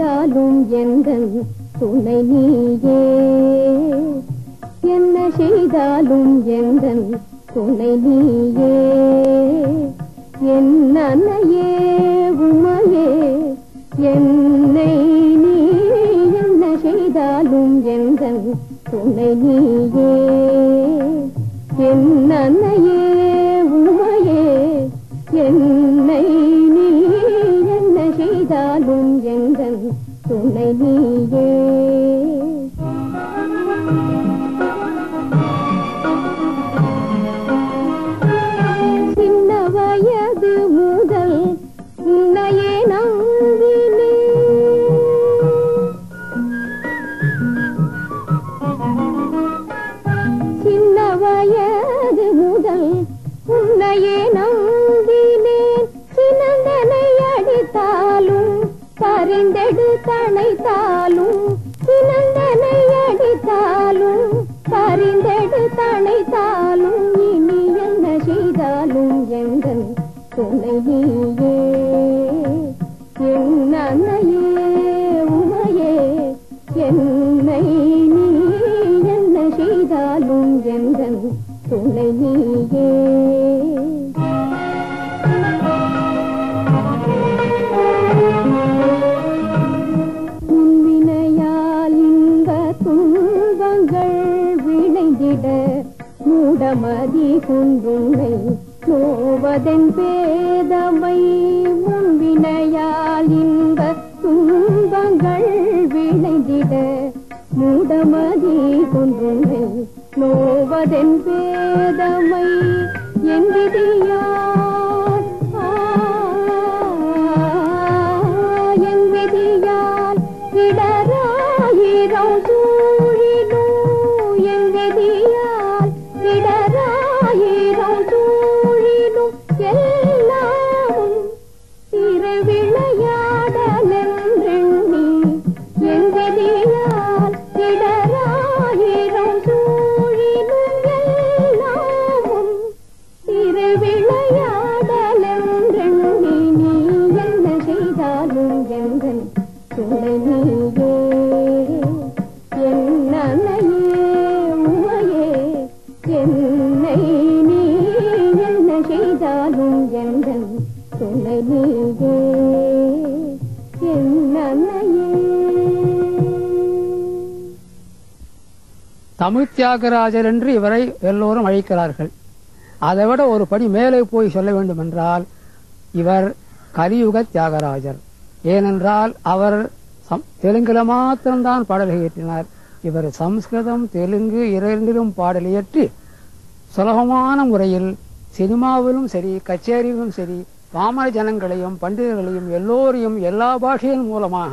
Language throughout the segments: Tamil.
செய்தாலும் எந்தன் துணை நீயே என்ன செய்தாலும் எந்தன் துணை நீயே என் அன்னையே உமையே என்னை நீ என்ன செய்தாலும் எந்தன் துணை நீயே என் அன்னையே உமையே என்னை நீ என்ன செய்தாலும் எந்தன் துணை நீயே சின்ன வயது முதல் உன்னையே நம்பினேன் சின்ன வயது முதல் உன்னையே நம்பினேன் சினந்தனை அடித்தாலும் பரிந்தெடு தணைத்தாலும் சினந்தனை அடித்தாலும் பரிந்தெடு தணைத்தாலும் இனி என்ன செய்தாலும் எங்கள் துணை நீயே என் அன்னையே உமையே என்னை நீ என்ன செய்தாலும் எங்கள் துணை நீயே முன்வினையால் இன்ப துன்பங்கள் விளைந்திட மூடமதி கொண்டுன்னை நோவதன் பேதமை முன்வினையால் இன்ப துன்பங்கள் விளைந்திட மூடமதி கொண்டுன்னை நோவதன் பேதமை என் விதியால் ஆ, என் விதியால் இடராயிரம் சூழிலும் என் விதியால் இடராயிரம் சூழிலும் எல்லாமும் திருவிளையாடலென்றெண்ணி என் விதியால் இடராயிரம் சூழிலும் எல்லாமும் திருவிளையாடலென்றெண்ணி நீ என்ன செய்தாலும் எங்கள் துணை நீயே என் அன்னையே உமையே என்னை நீ என்ன செய்தாலும் எங்கள் துணை நீயே என் அன்னையே தமிழ் தியாகராஜர் என்று இவரை எல்லோரும் அழைக்கிறார்கள் அதைவிட ஒரு படி மேலே போய் சொல்ல வேண்டும் என்றால் இவர் கலியுக தியாகராஜர் ஏனென்றால் அவர் சம்- தெலுங்குல மாத்திரம்தான் பாடல்கள் இயற்றினார் இவர் சம்ஸ்கிருதம் தெலுங்கு இரண்டிலும் பாடல் இயற்றி சுலபமான முறையில் சினிமாவிலும் சரி கச்சேரியிலும் சரி பாமர ஜனங்களையும் பண்டிதர்களையும் எல்லோரையும் எல்லா பாஷையின் மூலமாக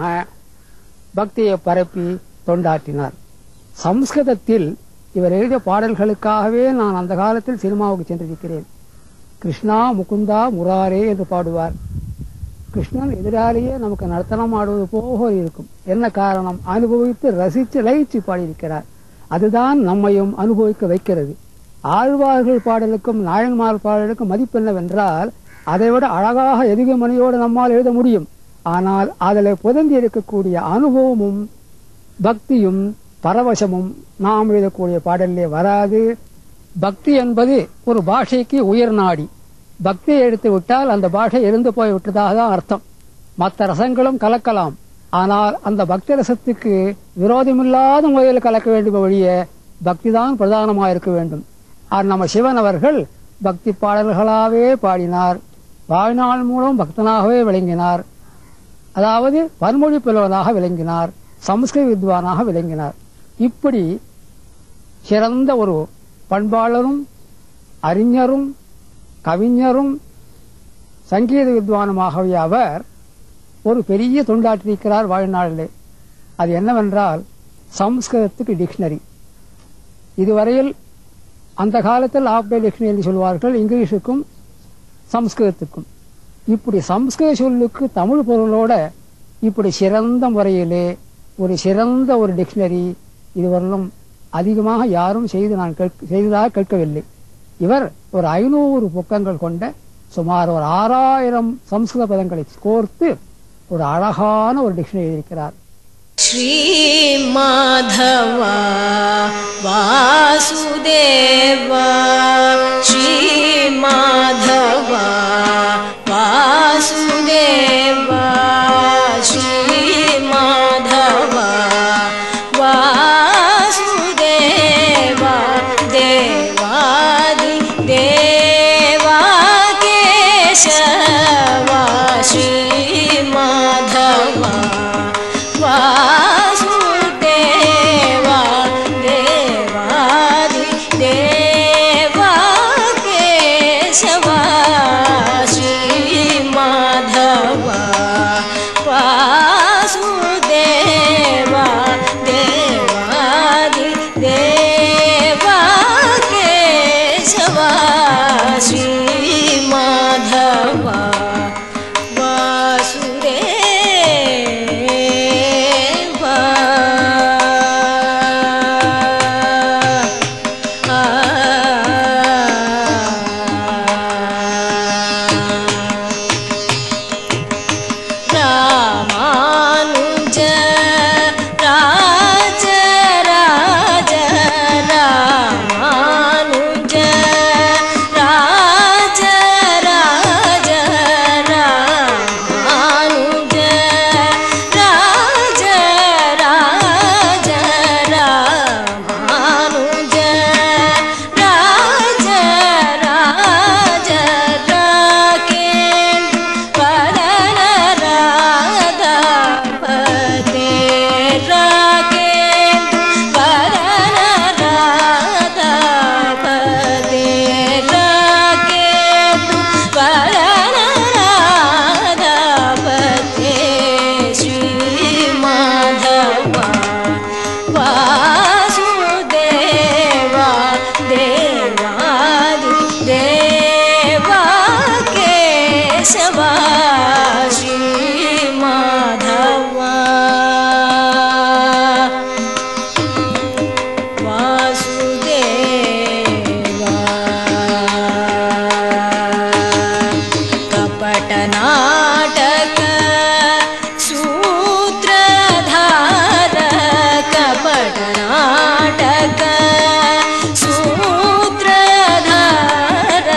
பக்தியை பரப்பி தொண்டாற்றினார் சம்ஸ்கிருதத்தில் இவர் எழுதிய பாடல்களுக்காகவே நான் அந்த காலத்தில் சினிமாவுக்கு சென்றிருக்கிறேன் கிருஷ்ணா முகுந்தா முராரே என்று பாடுவார் கிருஷ்ணன் எதிராலேயே நமக்கு நர்த்தனம் ஆடுவது போக இருக்கும் என்ன காரணம் அனுபவித்து ரசித்து லயிச்சு பாடியிருக்கிறார் அதுதான் நம்மையும் அனுபவிக்க வைக்கிறது ஆழ்வார்கள் பாடலுக்கும் நாயன்மார் பாடலுக்கும் மதிப்பு என்னவென்றால் அதைவிட அழகாக எதுகை மணியோடு நம்மால் எழுத முடியும் ஆனால் அதில் புதந்தி இருக்கக்கூடிய அனுபவமும் பக்தியும் பரவசமும் நாம் எழுதக்கூடிய பாடலிலே வராது பக்தி என்பது ஒரு பாஷைக்கு உயர் நாடி பக்தியை எடுத்து விட்டால் அந்த பாஷை இருந்து போய் விட்டதாக தான் அர்த்தம் மற்ற ரசங்களும் கலக்கலாம் ஆனால் அந்த பக்தி ரசத்துக்கு விரோதமில்லாத முறையில் கலக்க வேண்டும் ஒழிய பக்தி தான் பிரதானமாக இருக்க வேண்டும் ஆனால் நம்ம சிவன் அவர்கள் பக்தி பாடல்களாகவே பாடினார் வாழ்நாள் மூலம் பக்தனாகவே விளங்கினார் அதாவது பன்மொழி புலவனாக விளங்கினார் சமஸ்கிருத வித்வானாக விளங்கினார் இப்படி சிறந்த ஒரு பண்பாளரும் அறிஞரும் கவிஞரும் சங்கீத வித்வானுமாகவே அவர் ஒரு பெரிய தொண்டாற்றியிருக்கிறார் வாழ்நாளிலே அது என்னவென்றால் சம்ஸ்கிருதத்துக்கு டிக்ஷனரி இதுவரையில் அந்த காலத்தில் ஆஃப் டே டிக்ஷனரி என்று சொல்வார்கள் இங்கிலீஷுக்கும் சம்ஸ்கிருதத்துக்கும் இப்படி சம்ஸ்கிருத சொல்லுக்கு தமிழ் பொருளோட இப்படி சிறந்த முறையிலே ஒரு சிறந்த ஒரு டிக்ஷனரி இதுவரையிலும் அதிகமாக யாரும் செய்து நான் கேட்க- செய்ததாக கேட்கவில்லை இவர் ஒரு ஐநூறு பக்கங்கள் கொண்ட சுமார் ஒரு ஆறாயிரம் சம்ஸ்கிருத பதங்களை கோர்த்து ஒரு அழகான ஒரு டிக்ஷனரி எழுதியிருக்கிறார் श्रीमाधवा वासुदेवा श्रीमाधवा वासुदेवा श्रीमाधवा वासुदेवा देवादि देवा केशवा श्रीमाधवा वासुदेवा देवादि देवा केशवा श्रीमाधवा वासुदेवा देवादि देवा केशवा श्रीमाधवा वासुदेवा रामानुज राज राज रामानुज राज राज रामानुज राज राज रामानुज राज राज राकेन्दु वदन राधापते राकेन्दु वदन राधापते राकेन्दु वदन राधापते श्रीमाधवा वासुदेवा देवादि देवा केशवा श्रीमाधवा वासुदेवा कपटनाटक सूत्रधार कपटनाटक सूत्रधार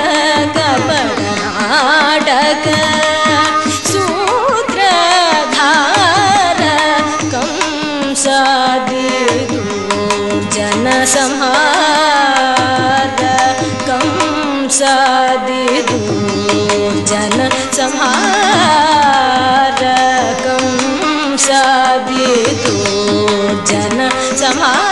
कपटनाटक सूत्रधार कंसादिदूर्जन संहार कंसादिदूर्जन संहार कंसादिदूर्जन संहार